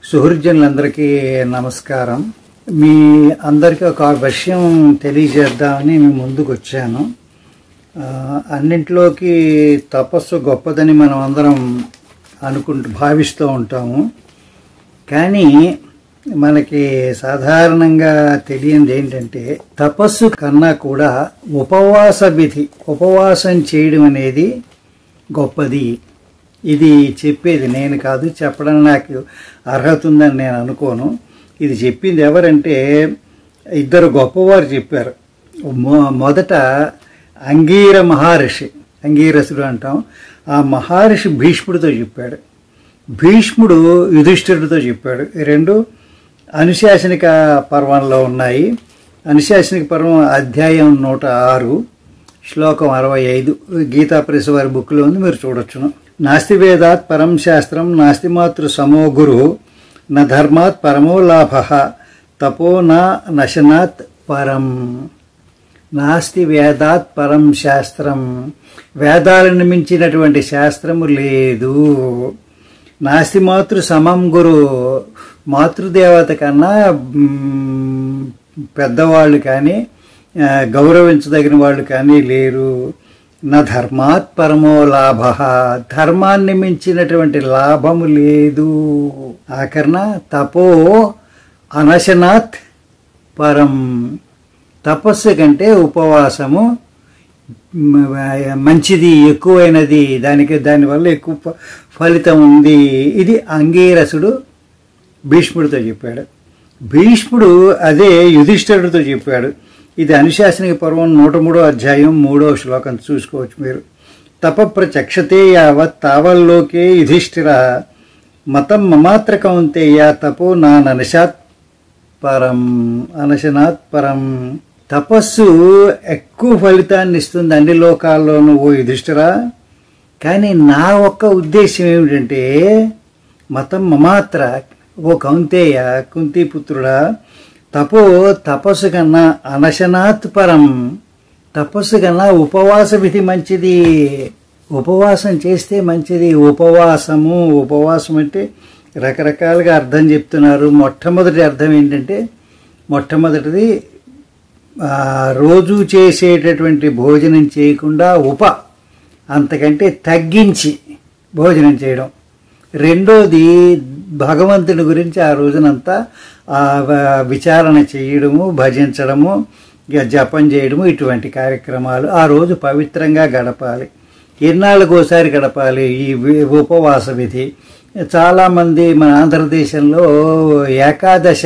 సుహృజనులందరికీ నమస్కారం మీ అందరికీ ఒక విషయం తెలియజేద్దామని మీ ముందుకు వచ్చాను ఆ, అన్నింటిలోకి తపస్సు గొప్పదని మనం అందరం అనుకుంటూ భావిస్తూ ఉంటాము కానీ మనకి సాధారణంగా తెలియంది ఏంటంటే తపస్సు కన్నా కూడా ఉపవాస విధి ఉపవాసం చేయడం అనేది గొప్పది ఇది చెప్పేది నేను కాదు చెప్పడం నాకు అర్హత ఉందని నేను అనుకోను ఇది చెప్పింది ఎవరంటే ఇద్దరు గొప్పవారు చెప్పారు మొ- మొదట అంగీర మహర్షి అంగీరసుడు అంటాం ఆ మహర్షి భీష్ముడితో చెప్పాడు భీష్ముడు యుధిష్ఠిరుడితో చెప్పాడు ఈ రెండు అనుశాసనిక పర్వంలో ఉన్నాయి అనుశాసనిక పర్వం అధ్యాయం నూట ఆరు శ్లోకం అరవై ఐదు గీతా ప్రెస్ వారి బుక్లో ఉంది మీరు చూడొచ్చును నాస్తి వేదాత్ పరం శాస్త్రం నాస్తి మాతృ సమో గురు న ధర్మాత్ పరమో లాభ తపో నా నశనాత్ పరం నాస్తి వేదాత్ పరం శాస్త్రం వేదాలను మించినటువంటి శాస్త్రము లేదు నాస్తి మాతృ సమం గురు మాతృదేవత కన్నా మ్, పెద్దవాళ్ళు కానీ ఆ, గౌరవించదగిన వాళ్ళు కానీ లేరు నా ధర్మాత్ పరమో లాభ ధర్మాన్ని మించినటువంటి లాభము లేదు ఆఖరణ తపో అనశనాత్ పరం తపస్సు కంటే ఉపవాసము మ- మంచిది ఎక్కువైనది దానికి దానివల్ల ఎక్కువ ఫ- ఫలితం ఉంది ఇది అంగీరసుడు భీష్ముడితో చెప్పాడు భీష్ముడు అదే యుధిష్ఠిరుడితో చెప్పాడు ఇది అనుశాసనిక పర్వం నూట మూడో అధ్యాయం మూడో శ్లోకం చూసుకోవచ్చు మీరు తప ప్రచక్షతే యావత్ తావల్లోకే యుధిష్ఠిర మతం మమాత్ర కౌంతేయ తపో నా ననశాత్ పరం అనశనాత్ పరం తపస్సు ఎక్కువ ఫలితాన్ని ఇస్తుంది అన్ని లోకాల్లోనూ ఓ యుధిష్ఠిరా కానీ నా ఒక్క ఉద్దేశం ఏమిటంటే మతం మమాత్ర ఓ కౌంతేయ కుంతిపుత్రుడా తపో తపస్సు కన్నా అనశనాత్ పరం తపస్సు కన్నా ఉపవాస విధి మంచిది ఉపవాసం చేస్తే మంచిది ఉపవాసము ఉపవాసం అంటే రకరకాలుగా అర్థం చెప్తున్నారు మొట్టమొదటి అర్థం ఏంటంటే మొట్టమొదటిది ఆ, రోజు చేసేటటువంటి భోజనం చేయకుండా ఉప అంతకంటే తగ్గించి భోజనం చేయడం రెండోది భగవంతుని గురించి ఆ రోజునంతా ఆ, వ- విచారణ చేయడము భజించడము ఇక జపం చేయడము ఇటువంటి కార్యక్రమాలు ఆ రోజు పవిత్రంగా గడపాలి ఎన్నాళ్ళకు ఒకసారి గడపాలి ఈ వి- ఉపవాస విధి చాలామంది మన ఆంధ్రదేశంలో ఏకాదశ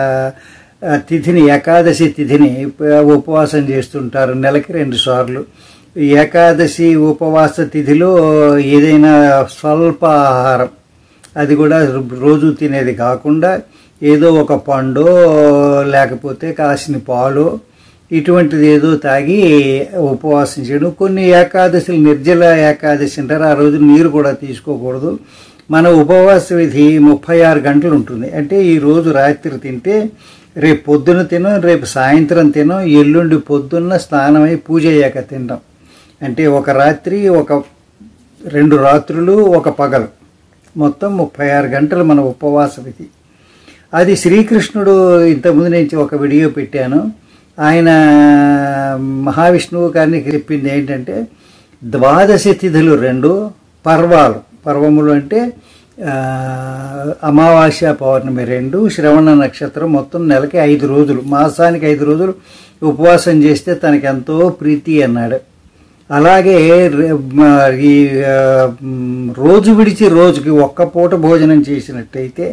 ఆ, తిథిని ఏకాదశి తిథిని ప- ఉపవాసం చేస్తుంటారు నెలకి రెండు సార్లు ఈ ఏకాదశి ఉపవాస తిథిలో ఏదైనా స్వల్ప ఆహారం అది కూడా రోజు తినేది కాకుండా ఏదో ఒక పండో లేకపోతే కాసిన పాలు ఇటువంటిది ఏదో తాగి ఉపవాసం చేయడం కొన్ని ఏకాదశులు నిర్జల ఏకాదశి అంటారు ఆ రోజు నీరు కూడా తీసుకోకూడదు మన ఉపవాస విధి ముప్పై ఆరు గంటలు ఉంటుంది అంటే ఈ రోజు రాత్రి తింటే రేపు పొద్దున తినం రేపు సాయంత్రం తినం ఎల్లుండి పొద్దున్న స్నానమై పూజ అయ్యాక తింటాం అంటే ఒక రాత్రి ఒక రెండు రాత్రులు ఒక పగలు మొత్తం ముప్పై ఆరు గంటలు మన ఉపవాస విధి అది శ్రీకృష్ణుడు ఇంతకుముందు నుంచి ఒక వీడియో పెట్టాను ఆయన మహావిష్ణువు గారిని చెప్పింది ఏంటంటే ద్వాదశి తిథులు రెండు పర్వాలు పర్వములు అంటే ఆ, అమావాస్య పౌర్ణమి రెండు శ్రవణ నక్షత్రం మొత్తం నెలకి ఐదు రోజులు మాసానికి ఐదు రోజులు ఉపవాసం చేస్తే తనకి ఎంతో ప్రీతి అన్నాడు అలాగే రే- మ- ఈ ఆ, మ్, రోజు విడిచి రోజుకి ఒక్క పూట భోజనం చేసినట్టయితే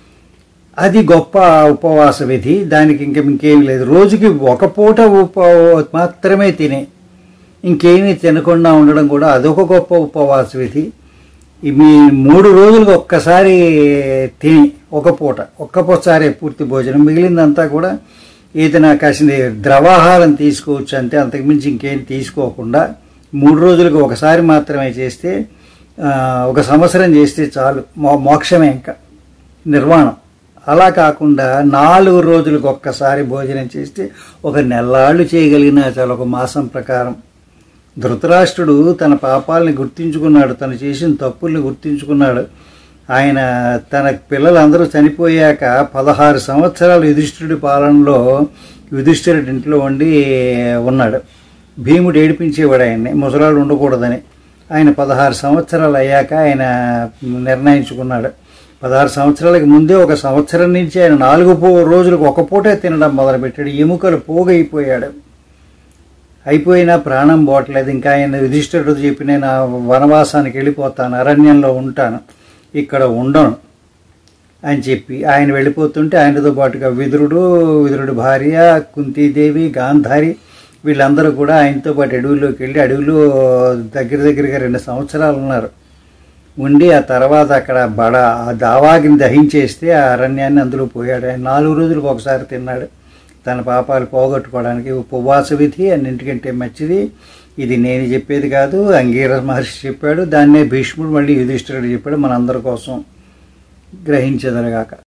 అది గొప్ప ఉపవాస విధి దానికి ఇంక ఇంకేం లేదు రోజుకి ఒక పూట ఉప మాత్రమే తినే ఇంకేమీ తినకుండా ఉండడం కూడా అదొక గొప్ప ఉపవాస విధి ఈ మీ మూడు రోజులకు ఒక్కసారి తిని ఒక పూట ఒక్కసారి పూర్తి భోజనం మిగిలిందంతా కూడా ఏదైనా కాసిన ద్రవాహారం తీసుకోవచ్చు అంతే అంతకుమించి ఇంకేం తీసుకోకుండా మూడు రోజులకు ఒకసారి మాత్రమే చేస్తే ఆ, ఒక సంవత్సరం చేస్తే చాలు మో మోక్షమే ఇంకా నిర్వాణం అలా కాకుండా నాలుగు రోజులకు ఒక్కసారి భోజనం చేస్తే ఒక నెల్లాళ్ళు చేయగలిగిన చాలు ఒక మాసం ప్రకారం ధృతరాష్ట్రుడు తన పాపాలని గుర్తించుకున్నాడు తను చేసిన తప్పుల్ని గుర్తించుకున్నాడు ఆయన తన పిల్లలందరూ చనిపోయాక పదహారు సంవత్సరాలు యుధిష్ఠిరుడి పాలనలో యుధిష్ఠిరుడి ఇంట్లో ఉండి ఉన్నాడు భీముడు ఏడిపించేవాడు ఆయన్ని ముసలాడు ఉండకూడదని ఆయన పదహారు సంవత్సరాలు అయ్యాక ఆయన నిర్ణయించుకున్నాడు పదహారు సంవత్సరాలకి ముందే ఒక సంవత్సరం నుంచి ఆయన నాలుగు పో రోజులకు ఒక పూటే తినడం మొదలుపెట్టాడు ఎముకలు పోగైపోయాడు అయిపోయినా ప్రాణం పోవట్లేదు ఇంకా ఆయన యుధిష్ఠిరుడు చెప్పి నేను ఆ వనవాసానికి వెళ్ళిపోతాను అరణ్యంలో ఉంటాను ఇక్కడ ఉండను అని చెప్పి ఆయన వెళ్ళిపోతుంటే ఆయనతో పాటుగా విదురుడు విదురుడు భార్య కుంతీదేవి గాంధారి వీళ్ళందరూ కూడా ఆయనతో పాటు అడవిలోకి వెళ్ళి అడవిలో దగ్గర దగ్గరగా రెండు సంవత్సరాలు ఉన్నారు ఉండి ఆ తర్వాత అక్కడ బడ ఆ దావాగిని దహించేస్తే ఆ అరణ్యాన్ని అందులో పోయాడు ఆయన నాలుగు రోజులకు ఒకసారి తిన్నాడు తన పాపాలు పోగొట్టుకోవడానికి ఉపవాస విధి అన్నింటికంటే మంచిది ఇది నేను చెప్పేది కాదు అంగీర మహర్షి చెప్పాడు దాన్నే భీష్ముడు మళ్ళీ యుధిష్ఠిరుడు చెప్పాడు మనందరి కోసం గ్రహించదరగాక